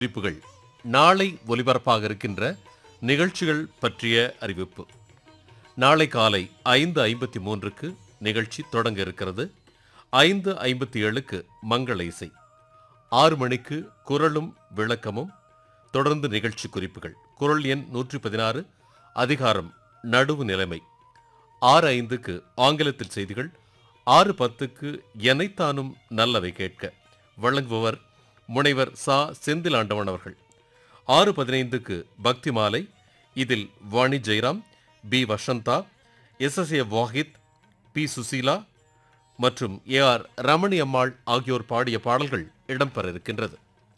குறிப்புகள் நாளை ஒலிபரப்பாக இருக்கின்ற நிகழ்ச்சிகள் பற்றிய அறிவிப்பு நாளை காலை ஐந்து ஐம்பத்தி மூன்றுக்கு நிகழ்ச்சி தொடங்க இருக்கிறது ஐந்து ஐம்பத்தி ஏழுக்கு மங்கள இசை ஆறு மணிக்கு குரலும் விளக்கமும் தொடர்ந்து நிகழ்ச்சி குறிப்புகள் குரல் எண் நூற்றி பதினாறு அதிகாரம் நடுவு நிலைமை ஆறு ஐந்துக்கு ஆங்கிலத்தில் செய்திகள் ஆறு பத்துக்கு எனைத்தானும் நல்லவை கேட்க வழங்குபவர் முனைவர் சா செந்திலாண்டவன் அவர்கள் ஆறு பதினைந்துக்கு பக்தி மாலை இதில் Vani Jairam P Vasantha S S A Wahid P Susheela மற்றும் ஏ ஆர் ரமணி அம்மாள் ஆகியோர் பாடிய பாடல்கள் இடம்பெற இருக்கின்றது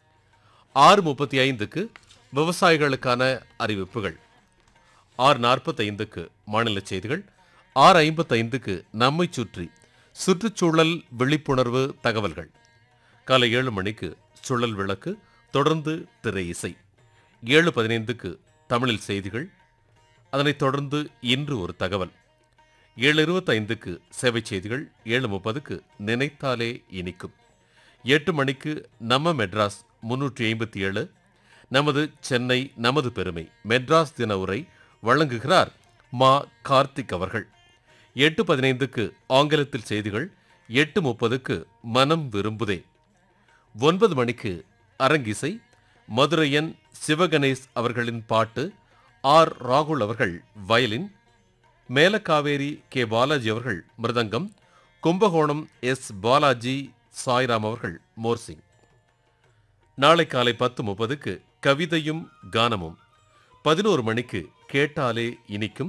ஆறு முப்பத்தி ஐந்துக்கு விவசாயிகளுக்கான அறிவிப்புகள் ஆறு நாற்பத்தைந்துக்கு மாநில செய்திகள் ஆறு ஐம்பத்தைந்துக்கு நம்மை சுற்றி சுற்றுச்சூழல் விழிப்புணர்வு தகவல்கள் காலை ஏழு மணிக்கு சுழல் விளக்கு தொடர்ந்து திரை இசை ஏழு பதினைந்துக்கு தமிழில் செய்திகள் அதனைத் தொடர்ந்து இன்று ஒரு தகவல் ஏழு இருபத்தைந்துக்கு சேவை செய்திகள் ஏழு முப்பதுக்கு நினைத்தாலே இனிக்கும் எட்டு மணிக்கு நம்ம மெட்ராஸ் முன்னூற்றி ஐம்பத்தி ஏழு நமது சென்னை நமது பெருமை மெட்ராஸ் தின உரை வழங்குகிறார் மா கார்த்திக் அவர்கள் எட்டு பதினைந்துக்கு ஆங்கிலத்தில் செய்திகள் எட்டு முப்பதுக்கு மனம் விரும்புதே ஒன்பது மணிக்கு அரங்கிசை மதுரையன் சிவகணேஷ் அவர்களின் பாட்டு ஆர் ராகுல் அவர்கள் வயலின் மேலக்காவேரி கே பாலாஜி அவர்கள் மிருதங்கம் கும்பகோணம் எஸ் பாலாஜி சாய்ராம் அவர்கள் மோர்சிங் நாளை காலை பத்து முப்பதுக்கு கவிதையும் கானமும் பதினோரு மணிக்கு கேட்டாலே இனிக்கும்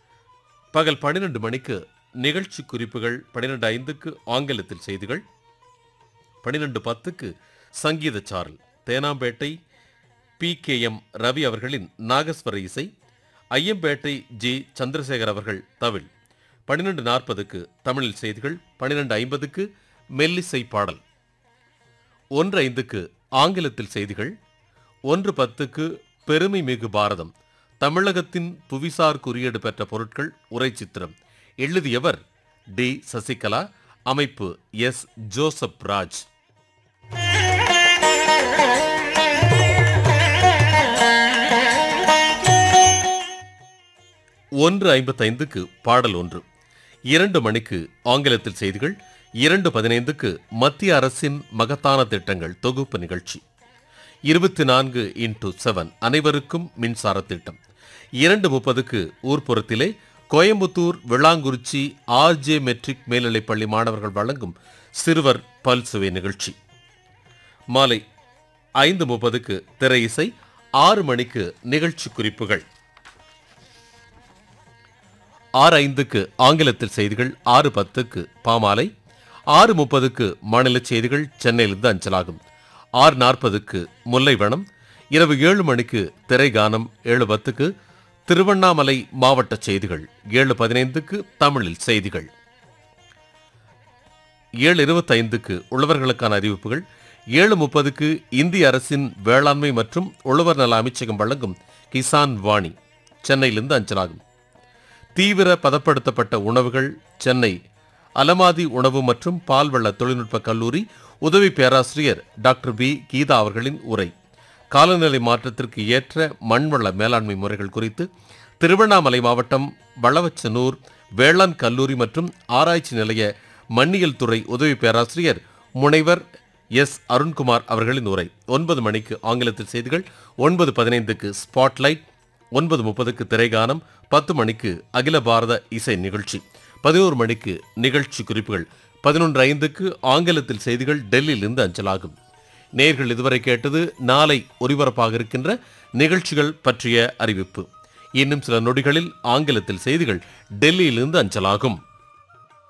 பகல் பன்னிரண்டு மணிக்கு நிகழ்ச்சி குறிப்புகள் பன்னிரண்டு ஐந்துக்கு ஆங்கிலத்தில் செய்திகள் பன்னிரண்டு பத்துக்கு சங்கீத சாரல் Teynampet P K M Ravi அவர்களின் நாகஸ்வர இசை ஐயம்பேட்டை ஜி சந்திரசேகர் அவர்கள் தவில் பன்னிரண்டு நாற்பதுக்கு தமிழில் செய்திகள் பன்னிரண்டு ஐம்பதுக்கு மெல்லிசை பாடல் ஒன்று ஐந்துக்கு ஆங்கிலத்தில் செய்திகள் ஒன்று பத்துக்கு பெருமை மிகு பாரதம் தமிழகத்தின் புவிசார் குறியீடு பெற்ற பொருட்கள் உரை சித்திரம் எழுதியவர் டி சசிகலா அமைப்பு எஸ் ஜோசப் ராஜ் ஒன்று ஐம்பத்தைந்துக்கு பாடல் ஒன்று இரண்டு மணிக்கு ஆங்கிலத்தில் செய்திகள் இரண்டு பதினைந்துக்கு மத்திய அரசின் மகத்தான திட்டங்கள் தொகுப்பு நிகழ்ச்சி இருபத்தி நான்கு இன்டு செவன் அனைவருக்கும் மின்சார திட்டம் இரண்டு முப்பதுக்கு ஊர்ப்புறத்திலே கோயம்புத்தூர் விளாங்குறிச்சி ஆர்ஜே மெட்ரிக் மேல்நிலைப் பள்ளி மாணவர்கள் வழங்கும் சிறுவர் பல்சுவை நிகழ்ச்சி மாலை ஐந்து முப்பதுக்கு திரை இசை ஆறு மணிக்கு நிகழ்ச்சி குறிப்புகள் ஆறு ஐந்துக்கு ஆங்கிலத்தில் செய்திகள் ஆறு பத்துக்கு பாமாலை ஆறு முப்பதுக்கு மாநில செய்திகள் சென்னையிலிருந்து அஞ்சலாகும் ஆறு நாற்பதுக்கு முல்லைவனம் இரவு ஏழு மணிக்கு திரைகானம் ஏழு பத்துக்கு திருவண்ணாமலை மாவட்ட செய்திகள் ஏழு பதினைந்துக்கு தமிழில் செய்திகள் ஏழு இருபத்தைந்துக்கு உழவர்களுக்கான அறிவிப்புகள் ஏழு முப்பதுக்கு இந்திய அரசின் வேளாண்மை மற்றும் உழவர் நல அமைச்சகம் வழங்கும் கிசான் வாணி சென்னையிலிருந்து அஞ்சலாகும் தீவிர பதப்படுத்தப்பட்ட உணவுகள் சென்னை அலமாதி உணவு மற்றும் பால்வள தொழில்நுட்ப கல்லூரி உதவி பேராசிரியர் டாக்டர் பி கீதா அவர்களின் உரை காலநிலை மாற்றத்திற்கு ஏற்ற மண்வள மேலாண்மை முறைகள் குறித்து திருவண்ணாமலை மாவட்டம் வளவச்சனூர் வேளாண் கல்லூரி மற்றும் ஆராய்ச்சி நிலைய மண்ணியல் துறை உதவி பேராசிரியர் முனைவர் எஸ் அருண்குமார் அவர்களின் உரை ஒன்பது மணிக்கு ஆங்கிலத்தில் செய்திகள் ஒன்பது பதினைந்துக்கு ஸ்பாட்லைட் ஒன்பது முப்பதுக்கு திரைகானம் பத்து மணிக்கு அகில பாரத இசை நிகழ்ச்சி பதினோரு மணிக்கு நிகழ்ச்சி குறிப்புகள் பதினொன்று ஐந்துக்கு ஆங்கிலத்தில் செய்திகள் டெல்லியிலிருந்து அஞ்சலாகும் நேர்கள் இதுவரை கேட்டது நாளை ஒலிபரப்பாக இருக்கின்ற நிகழ்ச்சிகள் பற்றிய அறிவிப்பு இன்னும் சில நொடிகளில் ஆங்கிலத்தில் செய்திகள் டெல்லியிலிருந்து அஞ்சலாகும்